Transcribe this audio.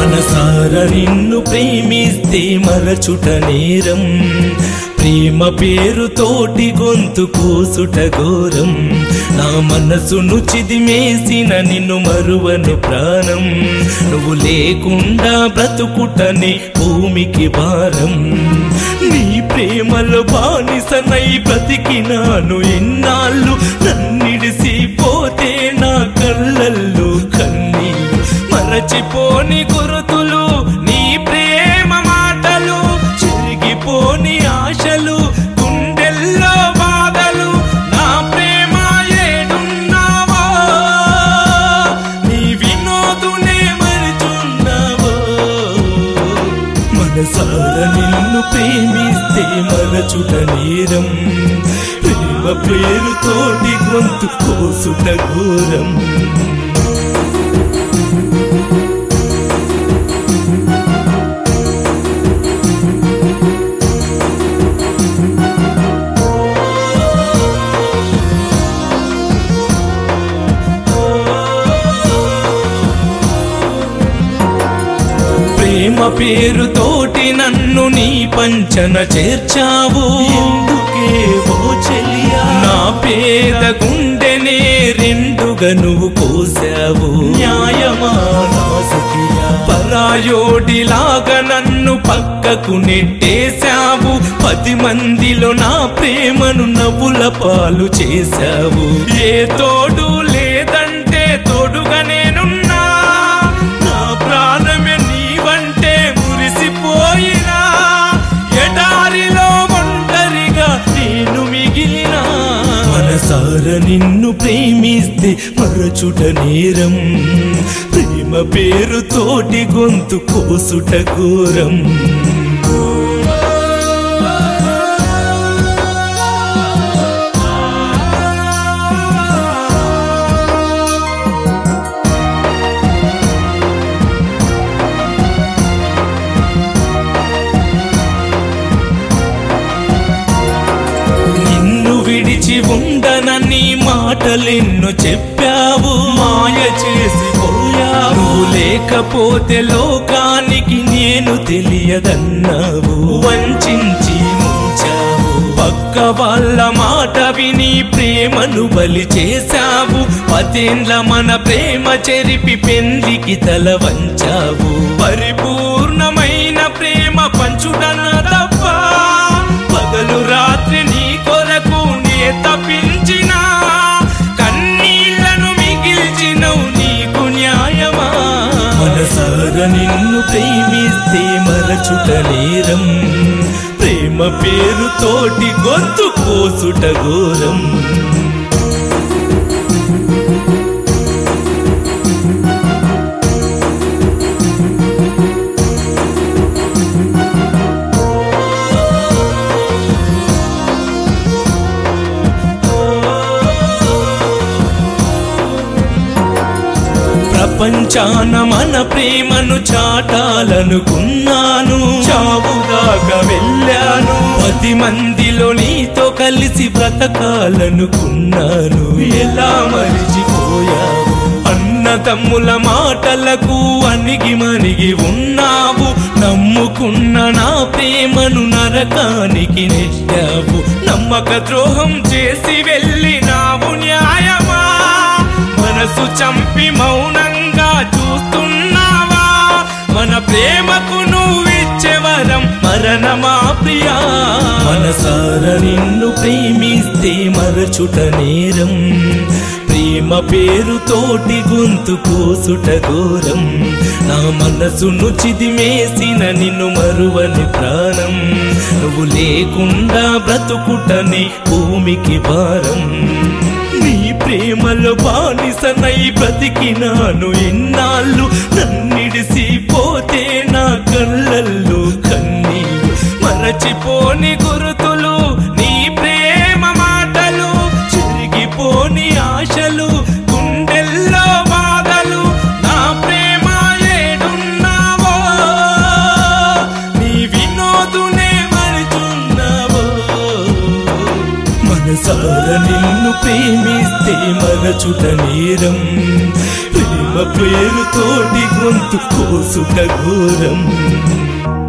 మనసార నిన్ను ప్రేమిస్తే మరచుట నేరం ప్రేమ పేరుతోటి గొంతు కోసుట ఘోరం నా మనసును చిదిమేసిన నిన్ను మరువను ప్రాణం నువ్వు లేకుండా బ్రతుకుటని భూమికి భారం నీ ప్రేమలో బానిసనై బ్రతికినాను ఎన్నాళ్ళు నన్నిడిసి పోతే నా కళ్ళల్లో కన్నీళ్ళు మరచిపోని గురుతులు నీ ప్రేమ మాటలు చెరిగిపోని ఆశలు గుండెల్లో బాధలు నా ప్రేమ ఏడున్నావో నీ వినోదునే మరుచున్నావో మనసార నిన్ను ప్రేమిస్తే మరచుట నేరం ప్రేమ పేరుతోటి గొంతు కోసుట ఘోరం ప్రేమ పేరుతోటి నన్ను నీ పంచన చేర్చావు ఎందుకే ఓ చెలియా నా పేద గుండెనే రెండుగా నువ్వు కోసావు న్యాయమా నా సఖియా పరాయోడిలాగా నన్ను పక్కకు నెట్టేశావు పది మందిలో నా ప్రేమను నవ్వుల పాలు చేశావు ఏ తోడు లేదంటే తోడుగా నేనున్నా నా ప్రాణమే నీవంటే మురిసిపోయినా ఎడారిలో ఒంటరిగా నేను మిగిలినా మనసార నిన్ను ప్రేమిస్తే మరచుట నేరం ప్రేమ పేరుతోటి గొంతు కోసుట ఘోరం నిన్ను విడిచి ఉండనని మాటలెన్నో చెప్పావు మాయ చేసి పోయావు నువ్వు లేకపోతే లోకానికి నేను తెలియదన్నావు వంచించి ముంచావు పక్క వాళ్ళ మాట విని ప్రేమను బలి చేశావు పదేండ్ల మన ప్రేమ చెరిపి పెళ్లికి తల వంచావు పరిపూర్ణమైన ప్రేమ పంచుడన తప్ప పగలు రాత్రి నీ కొరకు నే తప్పించిన కన్నీళ్లను మిగిల్చినవు నీకు న్యాయమా మనసార నిన్ను ప్రేమిస్తే మరచుట నేరం ప్రేమ పేరుతోటి గొంతు కోసుట ఘోరం ప్రపంచాన మన ప్రేమను చాటాలనుకున్నాను చావు దాకా వెళ్ళాను పది మందిలో నీతో కలిసి బ్రతకాలనుకున్నాను ఎలా మరిచిపోయావు అన్నదమ్ముల మాటలకు అణిగి మణిగి ఉన్నావు నమ్ముకున్న నా ప్రేమను నరకానికి నెట్టావు నమ్మక ద్రోహం చేసి వెళ్ళినావు న్యాయమా మనసు చంపి మౌనంగా చూస్తున్నావా మన ప్రేమకు నువ్విచ్చే వరం మరణమా ప్రియా మనసార నిన్ను ప్రేమిస్తే మరచుట నేరం ప్రేమ పేరుతోటి గొంతు కోసుట ఘోరం నా మనసును చిదిమేసిన నిన్ను మరువని ప్రాణం నువ్వు లేకుండా బ్రతుకుటని భూమికి భారం నీ ప్రేమలో బానిసనై బ్రతికినాను ఎన్నాళ్ళు నన్నిడిసి పోతే నా కళ్ళల్లో కన్నీళ్ళు మరచిపోని గురుతులు నీ ప్రేమ మాటలు చెరిగిపోని ఆశలు గుండెల్లో బాధలు నా ప్రేమ ఏడున్నావో నీ వినోదునే మరుచున్నావో మనసార నిన్ను ప్రేమిస్తే మరచుట నేరం ప్రేమ పేరుతోటి గొంతు కోసుట ఘోరం